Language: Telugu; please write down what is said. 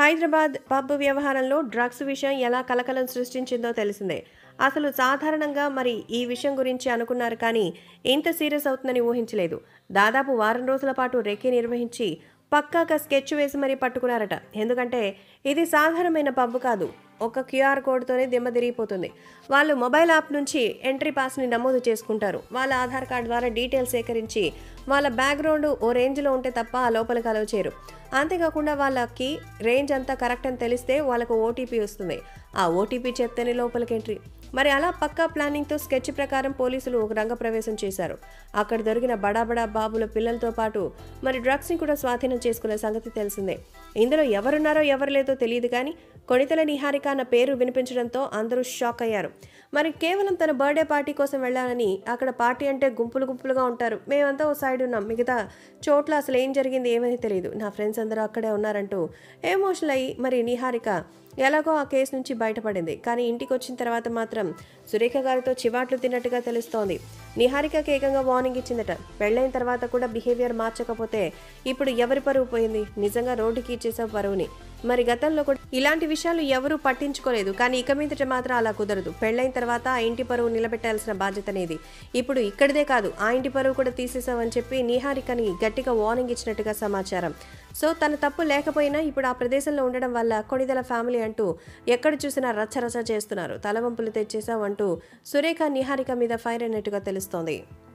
హైదరాబాద్ పబ్ వ్యవహారంలో డ్రగ్స్ విషయం ఎలా కలకలం సృష్టించిందో తెలిసిందే అసలు సాధారణంగా మరి ఈ విషయం గురించి అనుకున్నారు కానీ ఇంత సీరియస్ అవుతుందని ఊహించలేదు దాదాపు వారం రోజుల పాటు రెక్కి నిర్వహించి పక్కాగా స్కెచ్ వేసి మరీ పట్టుకున్నారట ఎందుకంటే ఇది సాధారణమైన పబ్ కాదు ఒక క్యూఆర్ కోడ్తోనే దిమ్మ తిరిగిపోతుంది వాళ్ళు మొబైల్ యాప్ నుంచి ఎంట్రీ పాస్ని నమోదు చేసుకుంటారు వాళ్ళ ఆధార్ కార్డు ద్వారా డీటెయిల్స్ సేకరించి వాళ్ళ బ్యాక్గ్రౌండ్ ఓ రేంజ్లో ఉంటే తప్ప ఆ లోపలికి అలవ్ చేయరు అంతేకాకుండా వాళ్ళకి రేంజ్ అంతా కరెక్ట్ అని తెలిస్తే వాళ్ళకు ఓటీపీ వస్తుంది ఆ ఓటీపీ చెప్తేనే లోపలికి ఎంట్రీ మరి అలా పక్కా ప్లానింగ్తో స్కెచ్ ప్రకారం పోలీసులు ఒక రంగప్రవేశం చేశారు అక్కడ దొరికిన బడా బడా బాబుల పిల్లలతో పాటు మరి డ్రగ్స్ని కూడా స్వాధీనం చేసుకునే సంగతి తెలిసిందే ఇందులో ఎవరున్నారో ఎవరు లేదో తెలియదు కానీ కొణితల నిహారిక అన్న పేరు వినిపించడంతో అందరూ షాక్ అయ్యారు మరి కేవలం తన బర్త్డే పార్టీ కోసం వెళ్ళాలని అక్కడ పార్టీ అంటే గుంపులు గుంపులుగా ఉంటారు మేమంతా ఓ సైడ్ ఉన్నాం మిగతా చోట్ల అసలు ఏం జరిగింది ఏమని తెలియదు నా ఫ్రెండ్స్ అందరూ అక్కడే ఉన్నారంటూ ఎమోషనల్ అయ్యి మరి నిహారిక ఎలాగో ఆ కేసు నుంచి బయటపడింది కానీ ఇంటికి వచ్చిన తర్వాత మాత్రం సురేఖ గారితో చివాట్లు తిన్నట్టుగా తెలుస్తోంది నిహారికకి ఏకంగా వార్నింగ్ ఇచ్చిందట పెళ్ళైన తర్వాత కూడా బిహేవియర్ మార్చకపోతే ఇప్పుడు ఎవరి పరువు పోయింది నిజంగా రోడ్డుకి ఇచ్చేసావు పరువుని మరి గతంలో కూడా ఇలాంటి విషయాలు ఎవరూ పట్టించుకోలేదు కానీ ఇక మీదట మాత్రం అలా కుదరదు పెళ్ళైన తర్వాత ఆ ఇంటి పరువు నిలబెట్టాల్సిన బాధ్యత అనేది ఇప్పుడు ఇక్కడిదే కాదు ఆ ఇంటి పరువు కూడా తీసేసావని చెప్పి నిహారికని గట్టిగా వార్నింగ్ ఇచ్చినట్టుగా సమాచారం సో తన తప్పు లేకపోయినా ఇప్పుడు ఆ ప్రదేశంలో ఉండడం వల్ల కొణిదల ఫ్యామిలీ అంటూ ఎక్కడ చూసినా రచ్చరచ్చ చేస్తున్నారు తలవంపులు తెచ్చేసావు అంటూ సురేఖ నిహారిక మీద ఫైర్ అయినట్టుగా తెలుస్తోంది